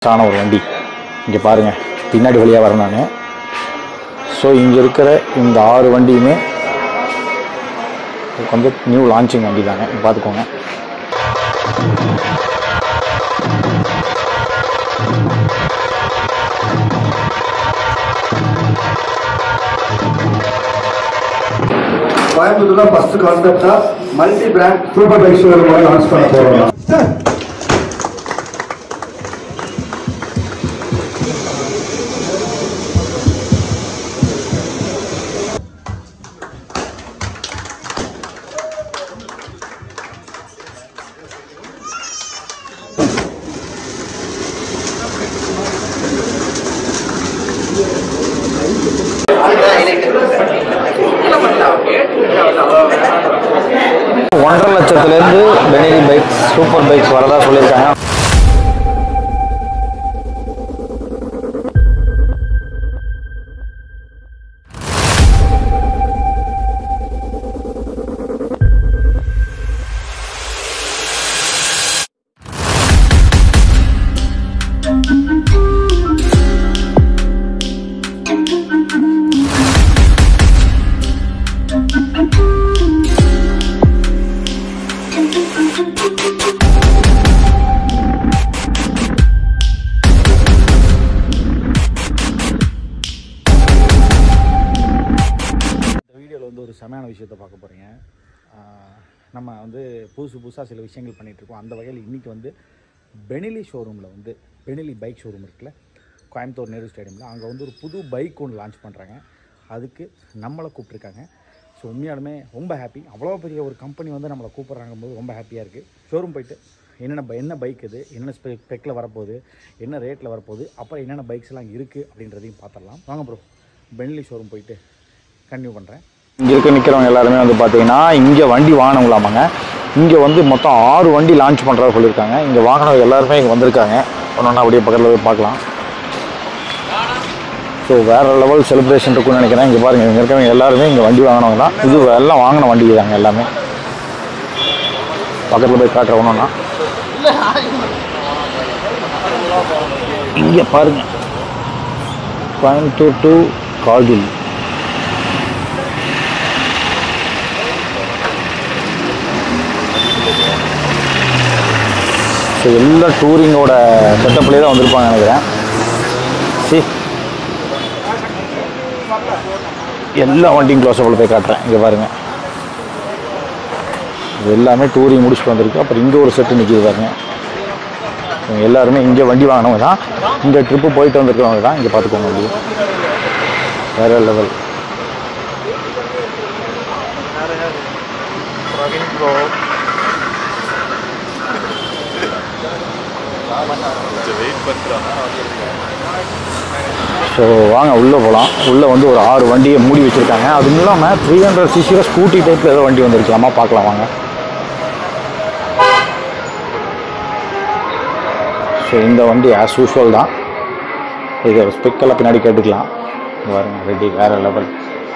ஆன ஒரு வண்டி இங்கே பாருங்கள் பின்னாடி வழியாக வரேன் நான் ஸோ இங்கே இருக்கிற இந்த ஆறு வண்டியுமே இதுக்கு வந்து நியூ லான்ச்சிங் வண்டி தாங்க இங்க பார்த்துக்கோங்க கோயம்புத்தூர்ல ஃபர்ஸ்ட் கான்செப்டா multi brand super bike showroom launch பண்ண போறோம் ஒன்றரை லட்சத்துலேருந்து பெனிலி பைக்ஸ் சூப்பர் பைக்ஸ் வரதா சொல்லியிருக்காங்க இந்த வீடியோவில் வந்து ஒரு செமையான விஷயத்தை பார்க்க போகிறீங்க நம்ம வந்து புதுசு புதுசாக சில விஷயங்கள் பண்ணிட்டு இருக்கோம் அந்த வகையில் இன்றைக்கி வந்து பெனிலி ஷோரூமில் வந்து பெனிலி பைக் ஷோரூம் இருக்குல்ல கோயம்புத்தூர் நேரு ஸ்டேடியமில் அங்கே வந்து ஒரு புது பைக் ஒன்று லான்ச் பண்ணுறாங்க அதுக்கு நம்மளை கூப்பிட்ருக்காங்க ஸோ உண்மையாலுமே ரொம்ப ஹாப்பி அவ்வளோ பெரிய ஒரு கம்பெனி வந்து நம்மளை கூப்பிட்றாங்க போது ரொம்ப ஹாப்பியாக இருக்குது ஷோரூம் போயிட்டு என்னென்ன பை- என்ன பைக் இது என்ன ஸ்பெ ஸ்பெக்கில் வரப்போகுது என்ன ரேட்டில் வரப்போகுது அப்புறம் என்னென்ன பைக்ஸ் எல்லாம் இருக்குது அப்படின்றதையும் பார்த்துடலாம் வாங்க ப்ரோ பென்லி ஷோரூம் போயிட்டு கன்டினியூ பண்ணுறேன் இங்கே இருக்க நிற்கிறவங்க எல்லாருமே வந்து பார்த்தீங்கன்னா இங்கே வண்டி வாங்கினவங்களாமாங்க இங்கே வந்து மொத்தம் ஆறு வண்டி லான்ச் பண்ணுறதா சொல்லியிருக்காங்க இங்கே வாங்கினவங்க எல்லாருமே இங்கே வந்திருக்காங்க ஒன்று ஒன்றா அப்படியே பக்கத்தில் போய் பார்க்கலாம் ஸோ வேறு லெவல் செலிப்ரேஷன் இருக்கும்னு நினைக்கிறேன் இங்கே பாருங்கள் இங்கே இருக்கவங்க எல்லாருமே இங்கே வண்டி வாங்கினவங்க தான் இது எல்லாம் வாங்கின வண்டி தாங்க எல்லாமே பக்கத்தில் போய் காட்டுற ஒன்றுன்னா இங்கே பாருங்க கோயம்புத்தூர் டு கார்கில் ஸோ எல்லா டூரிங்கோட செட்டப்லேயே தான் வந்திருப்பாங்க நினைக்கிறேன் சி எல்லா வண்டியும் க்ளோஸபிள் போய் காட்டுறேன் இங்கே பாருங்கள் இது எல்லாமே டூரிங் முடிச்சுட்டு வந்திருக்கு அப்புறம் இங்கே ஒரு செட்டு நிற்கிது பாருங்க இவங்க எல்லாருமே இங்கே வண்டி வாங்கினவங்க தான் இந்த ட்ரிப்பு போயிட்டு வந்திருக்கவங்க தான் இங்கே பார்த்துக்கோங்க வண்டி வேற லெவல் ஸோ வாங்க உள்ளே போகலாம் உள்ளே வந்து ஒரு ஆறு வண்டியை மூடி வச்சுருக்காங்க அதுவும் இல்லாமல் த்ரீ ஹண்ட்ரட் சிசியில் ஸ்கூட்டி டைப்பில் ஏதோ வண்டி வந்திருக்கலாமா பார்க்கலாம் வாங்க ஸோ இந்த வண்டி ஆஸ் யூஷுவல் தான் இது ஸ்பெக்கெல்லாம் பின்னாடி கேட்டுக்கலாம் இங்க பாருங்க ரெடி வேறு லெவல்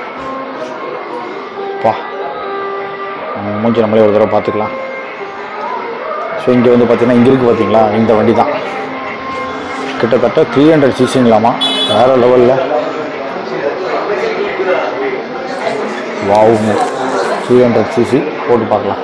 பா நம்ம மூஞ்சி நம்மளே ஒரு தடவை பார்த்துக்கலாம் ஸோ இங்கே வந்து பார்த்தீங்கன்னா இங்கே இருக்குது பார்த்தீங்களா இந்த வண்டி தான் கிட்டத்தட்ட த்ரீ ஹண்ட்ரட் சிசிங்களாமா வேறு லெவலில் வாவுங்க த்ரீ ஹண்ட்ரட் சிசி போட்டு பார்க்கலாம்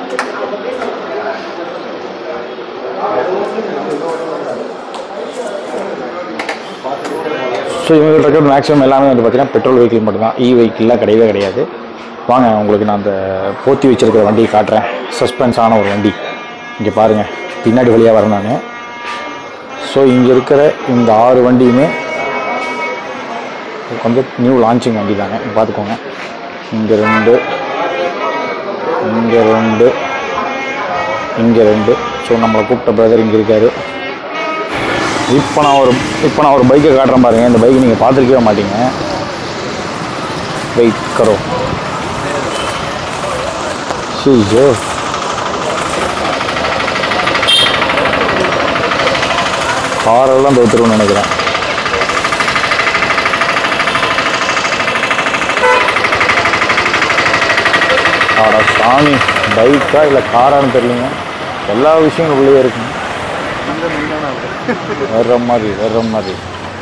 ஸோ இவங்கள்ட்ட இருக்கிற மேக்ஸிமம் எல்லாமே வந்து பார்த்தீங்கன்னா பெட்ரோல் வெஹிக்கிள் மட்டும்தான் இ வெஹிக்கிள்லாம் கிடையவே கிடையாது வாங்க உங்களுக்கு நான் அந்த போத்தி வச்சிருக்கிற வண்டியை காட்டுறேன் சஸ்பென்ஸ் ஆன ஒரு வண்டி இங்கே பாருங்கள் பின்னாடி வழியாக வரேன் நான் ஸோ இங்கே இருக்கிற இந்த ஆறு வண்டியுமே இதுக்கு வந்து நியூ லான்ச்சிங் வண்டி தாங்க இங்க பார்த்துக்கோங்க இங்கே ரெண்டு இங்கே ரெண்டு இங்கே ரெண்டு ஸோ நம்மளை கூப்பிட்ட பிரதர் இங்கே இருக்காரு இப்போ நான் ஒரு இப்போ நான் ஒரு பைக்கை காட்டுறேன் பாருங்க இந்த பைக் நீங்கள் பார்த்துருக்கவே மாட்டீங்க வெயிட் கரோ ஐயோ காரெல்லாம் தோத்துருன்னு நினைக்கிறேன் ஆடா சாமி பைக்கா இல்லை காரான்னு தெரியலங்க எல்லா விஷயங்களும் உள்ளே இருக்குங்க வர்ற மாதிரி வர்ற மாதிரி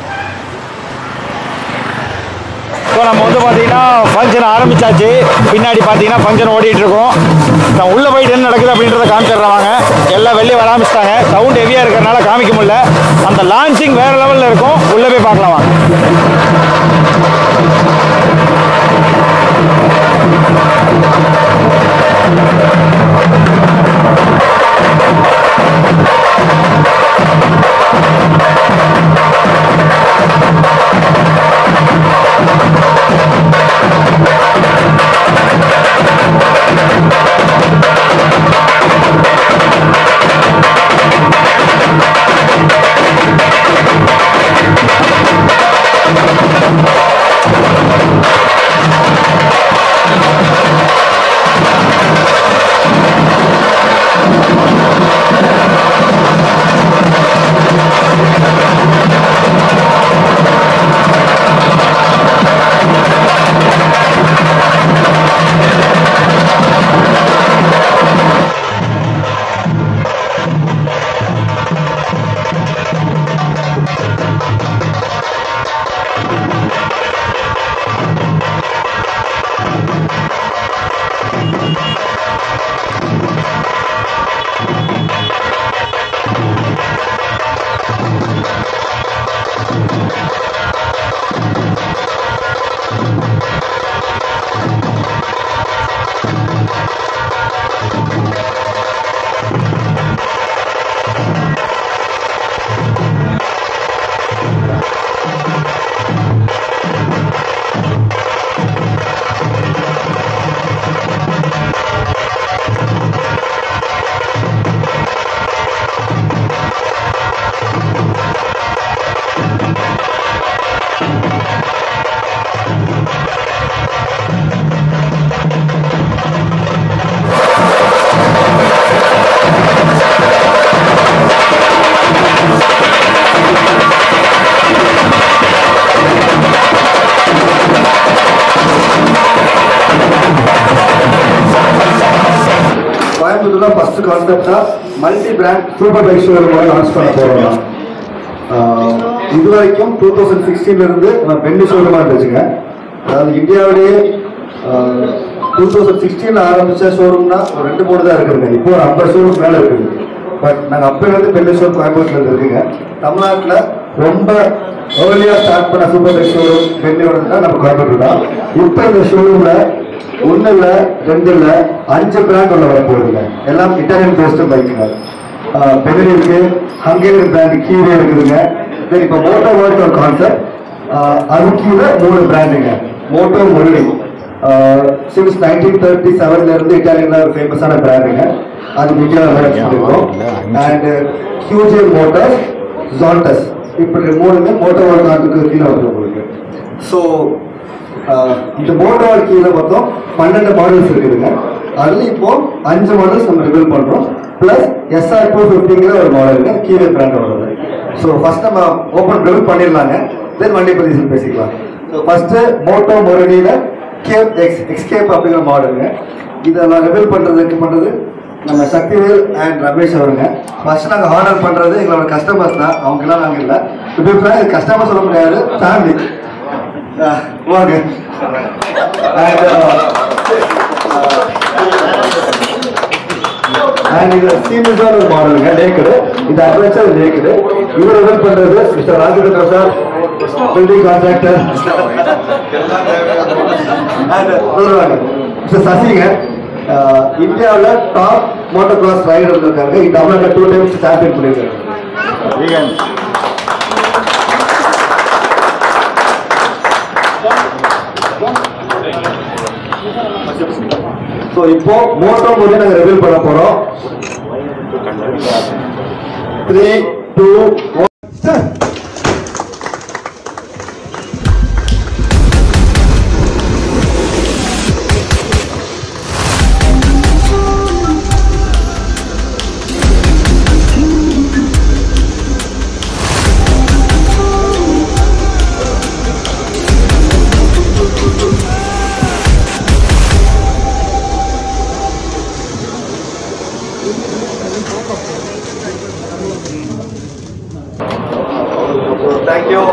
ஸோ நம்ம வந்து பார்த்தீங்கன்னா ஃபங்க்ஷன் ஆரம்பிச்சாச்சு பின்னாடி பார்த்தீங்கன்னா ஃபங்க்ஷன் ஓடிட்டு இருக்கோம் நான் உள்ளே போயிட்டு என்ன நடக்குது அப்படின்றத காமிச்சிடுறாங்க எல்லாம் வெளியே வர ஆரம்பிச்சிட்டாங்க சவுண்ட் ஹெவியாக இருக்கிறனால காமிக்க முடியல அந்த லான்ச்சிங் வேறு லெவலில் இருக்கும் உள்ளே போய் பார்க்கலாம் வாங்க கோயம்புத்தூர்ல ஃபர்ஸ்ட் கான்செப்டா multi brand super bike showroom launch பண்ண போறோம் ஆஹ் இது வரைக்கும் டூ தௌசண்ட் சிக்ஸ்டீன்ல இருந்து நம்ம பெண்ணு ஷோரூமா இருந்துச்சுங்க அதாவது இந்தியாவிலேயே டூ தௌசண்ட் சிக்ஸ்டீன்ல ஆரம்பிச்ச ஷோரூம்னா ஒரு ரெண்டு மூணு தான் இருக்குதுங்க இப்போ ஒரு ஐம்பது ஷோரூம் மேல இருக்குது பட் நாங்கள் அப்போலேருந்து பெண்ணு ஷோரூம் கோயம்புத்தூர்ல இருந்து இருக்குங்க தமிழ்நாட்டில் ரொம்ப ஏர்லியாக ஸ்டார்ட் பண்ண சூப்பர் பைக் ஷோரூம் பெண்ணோட தான் நம்ம கோயம்புத்தூர் தான் இப்போ இந்த ஷோரூம்ல ஒண்ணு இல்ல ரெண்டு இல்ல அஞ்சு பிராண்ட் உள்ள வரப்போகுதுங்க எல்லாம் இட்டாலியன் பேஸ்ட் பைக்குங்க பெனரி இருக்கு ஹங்கேரியன் பிராண்ட் கீவே இருக்குதுங்க தென் இப்போ மோட்டோ வேர்ல்ட் ஒரு கான்செப்ட் அது கீழே மூணு பிராண்டுங்க மோட்டோ முரளி சின்ஸ் நைன்டீன் தேர்ட்டி செவன்ல இருந்து இட்டாலியன்ல ஒரு ஃபேமஸான பிராண்டுங்க அது இந்தியாவில் இருக்கும் அண்ட் ஹியூஜியன் மோட்டார்ஸ் ஜாண்டஸ் இப்படி மூணுமே மோட்டோ வேர்ல்ட் கான்செப்ட் கீழே வரும் உங்களுக்கு ஸோ ஆஹ் இந்த மோட்டோர் கீழே மொத்தம் பன்னெண்டு மாடல்ஸ் இருக்குதுங்க அதுல இப்போ அஞ்சு மாடல்ஸ் நம்ம ரிவீல் பண்றோம் பிளஸ் எஸ்ஆர் டூ ஃபிஃப்டிங்கிற ஒரு மாடலுங்க கீழே பிராண்ட் வருது ஸோ ஃபர்ஸ்ட் நம்ம ஓப்பன் ரிவீல் பண்ணிடலாங்க தென் வண்டி பத்தி பேசிக்கலாம் ஸோ ஃபர்ஸ்ட் மோட்டோ மொரடியில கேப் எக்ஸ் எக்ஸ்கேப் அப்படிங்கிற மாடலுங்க இதை நான் ரிவீல் பண்றதுக்கு பண்றது நம்ம சக்திவேல் அண்ட் ரமேஷ் அவருங்க ஃபர்ஸ்ட் நாங்கள் ஆர்டர் பண்றது எங்களோட கஸ்டமர்ஸ் தான் அவங்கெல்லாம் நாங்கள் இல்லை இப்போ கஸ்டமர் சொல்ல முடியாது ஃபேமிலி Uh, வாங்க And, uh, and இது சீரியஸான ஒரு மாடலுங்க நேக்கடு இது அட்வென்ச்சர் நேக்கடு இவர் எதிர் பண்றது mister Rajendra Prasad building contractor சொல்லுவாங்க மிஸ்டர் சசிங்க இந்தியாவில் டாப் மோட்டோ கிராஸ் ரைடர் இருக்காங்க இந்த தமிழ்நாட்டில் டூ டைம்ஸ் சாம்பியன் பண்ணியிருக்காங்க ஸோ இப்போ மோட்டோ மொழி நாங்கள் ரிவீல் பண்ண போறோம் three two one thank you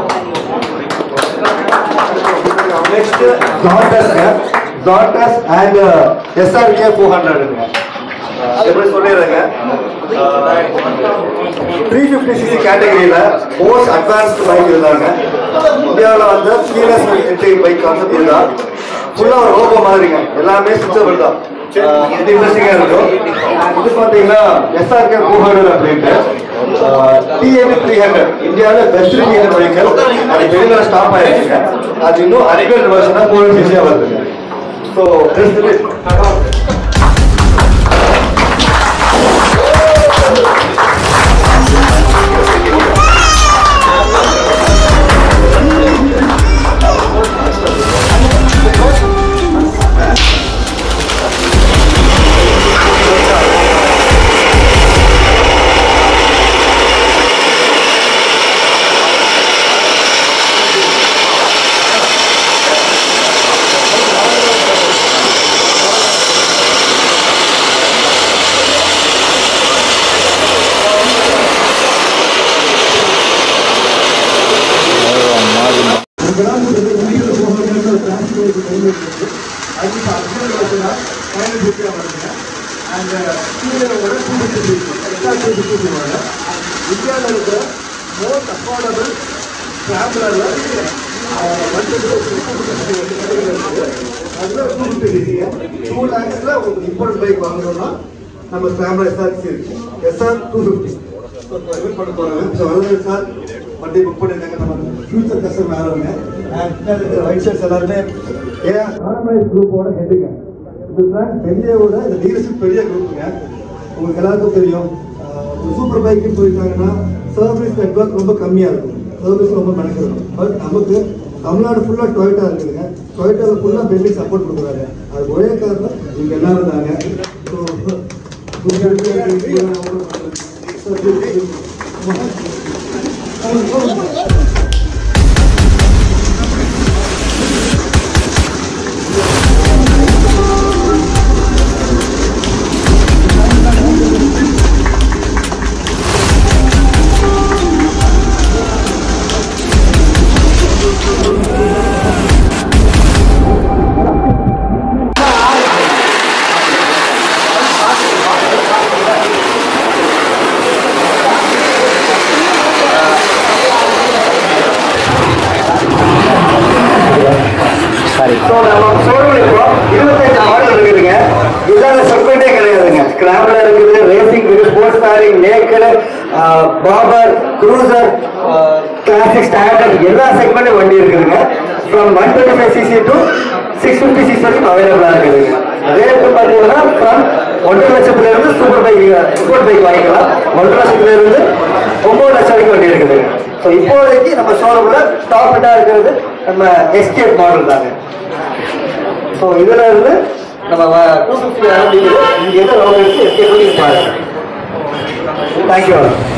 next ஜார்டஸ்ங்க ஜார்டஸ் அண்ட் எஸ்ஆர்கே ஃபோர் ஹண்ட்ரடுங்க எப்படி சொல்லிடுறேங்க த்ரீ ஃபிஃப்டி சிசி கேட்டகரியில் மோஸ்ட் அட்வான்ஸ்டு பைக் இருந்தாங்க இந்தியாவில் வந்து கீலஸ் என்ட்ரி பைக் கான்செப்ட் இதுதான் ஃபுல்லாக ஒரு ரோபோ மாதிரிங்க எல்லாமே சுவிச்சபிள் தான் ஆஹ் இது இன்ட்ரெஸ்டிங்காக இருக்கும் இது பார்த்தீங்கன்னா எஸ்ஆர்கே ஃபோர் ஹண்ட்ரட் அப்படின்ட்டு டிஎபி த்ரீ ஹண்ட்ரட் இந்தியாவில் பெஸ்ட் டிஎன் பைக்கள் அது வெளியில் ஸ்டாப் ஆயிருச்சுங்க அது இன்னும் அடிக்கல் வருஷம் ஃபோர் சிசியாக வருதுங்க ஸோ இந்தியாவில் இருக்கிற மோஸ்ட் அஃபோர்டபுள் டிராவலரில் டூ லேக்ஸில் உங்களுக்கு இம்போர்ட் பைக் வாங்கணும்னா நம்ம ஸ்கிராம்பிள் எஸ்ஆர்சி இருக்கு எஸ்ஆர் டூ ஃபிஃப்டி ப்ரைவேட் பண்ண போகிறாங்க ஸோ வரவேல் சார் வண்டி புக் பண்ணியிருக்காங்க நம்ம ஃபியூச்சர் கஸ்டமர் ஆகிறவங்க அண்ட் ஒயிட் ஷர்ட்ஸ் எல்லாருமே ஏன் ஆர்எம்ஐஎஸ் குரூப்போட ஹெட்டுங்க இந்த பிராண்ட் பெரியவோட இந்த டீலர்ஷிப் பெரிய குரூப்புங்க உங்களுக்கு எல்லாருக்கும் தெரியும் ஆஹ் சூப்பர் பைக்குன்னு போயிட்டாங்கன்னா சர்வீஸ் நெட்ஒர்க் ரொம்ப கம்மியாக இருக்கும் சர்வீஸ் ரொம்ப மெனக்கிடணும் பட் நமக்கு தமிழ்நாடு ஃபுல்லாக டொயோட்டா இருக்குதுங்க டொயோட்டாவில் ஃபுல்லாக பெல்லிங் சப்போர்ட் கொடுக்குறாங்க அது ஒரே காரணம் இவங்க எல்லாம் இருந்தாங்க ஸோ சரி ஸோ நம்ம ஷோரூம் இப்போ இருபத்தஞ்சு மாடல் இருக்குதுங்க இதான செப்பரேட்டே கிடையாதுங்க ஸ்கிராம்பிளர் இருக்குது ரேசிங் இருக்குது ஸ்போர்ட்ஸ் காரிங் நேக்கல் பாபர் க்ரூசர் கிளாசிக் ஸ்டாண்டர்ட் எல்லா செக்மெண்ட்டும் வண்டி இருக்குதுங்க from one twenty five CC to six fifty CC வரைக்கும் அவைலபிளாக இருக்குதுங்க ரேட்டு பார்த்தீங்கன்னா ஃப்ரம் ஒன்றரை லட்சத்துல இருந்து சூப்பர் பைக் சூப்பர் பைக் வாங்கிக்கலாம் ஒன்றரை லட்சத்துல இருந்து ஒன்பது லட்சம் வரைக்கும் வண்டி இருக்குதுங்க ஸோ இப்போதைக்கு நம்ம ஷோரூம்ல டாப் ஹிட்டா இருக்கிறது நம்ம எஸ்கேப் மாடல் தாங்க ஸோ இதுல இருந்து நம்ம டூ ஃபிஃப்டி ஆரம்பிக்குது இங்க எது லோன் எடுத்து எஸ்கேப் பண்ணி பாருங்க தேங்க்யூ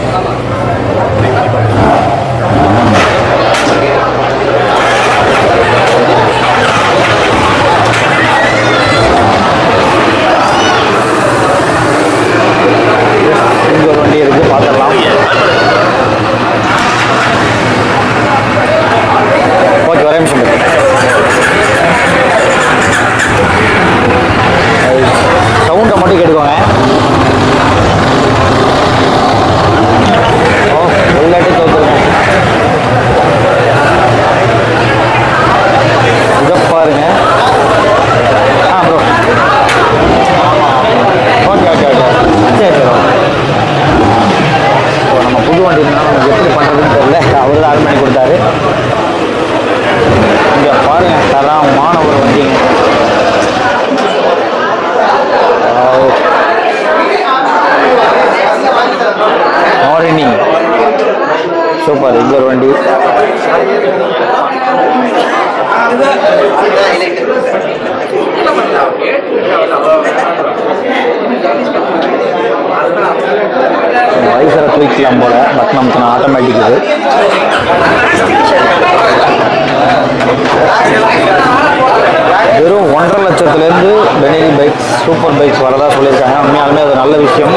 இங்கே ஒரு வண்டி இருக்குது பார்த்துடலாம் ஓகே ஒரே நிமிஷம் சவுண்டை மட்டும் கேட்டுக்கோங்க ஓ எல்லாத்தையும் தோத்துருங்க இதை பாருங்க ஆ ப்ரோ ஓகே ஓகே ஓகே சரி சரி ஓகே இப்போ நம்ம புது வண்டி இருந்தால் நமக்கு எப்படி பண்ணுறதுன்னு தெரியல அவர் தான் பண்ணி கொடுத்தாரு இங்கே பாருங்க தரமான ஒரு வண்டிங்க மாரினி சூப்பர் இங்கே ஒரு வண்டி வயசில் தூக்கிக்கலாம் போல பட் நமக்கு ஆட்டோமேட்டிக் இது வெறும் ஒன்றரை லட்சத்துலேருந்து பெனிலி பைக்ஸ் சூப்பர் பைக்ஸ் வரதா சொல்லியிருக்காங்க உண்மையாலுமே அது நல்ல விஷயம்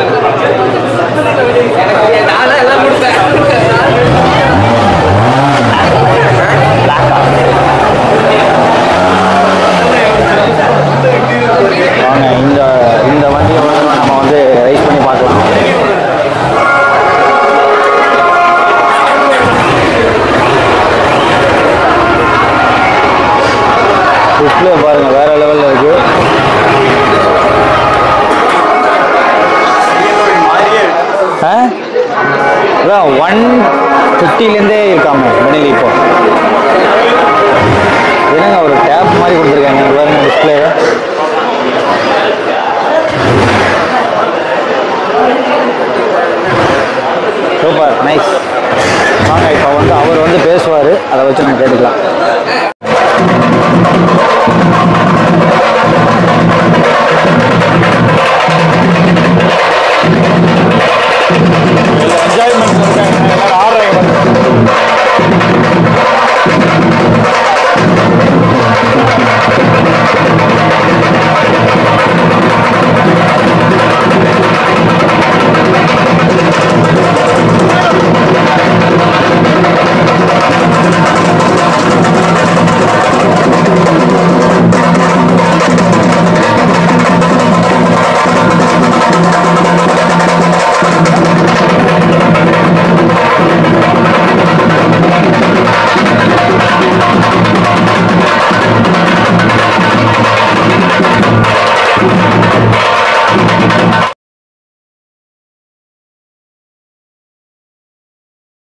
டிஸ்பிளே பாருங்க வேற லெவலில் இருக்கு ஆ அதான் ஒன் ஃபிஃப்டிலேருந்தே இருக்காம மணிலி இப்போ என்னங்க ஒரு டேப் மாதிரி கொடுத்துருக்காங்க இங்க பாருங்க டிஸ்பிளே சூப்பர் நைஸ் வாங்க இப்போ வந்து அவர் வந்து பேசுவார் அதை வச்சு நம்ம கேட்டுக்கலாம்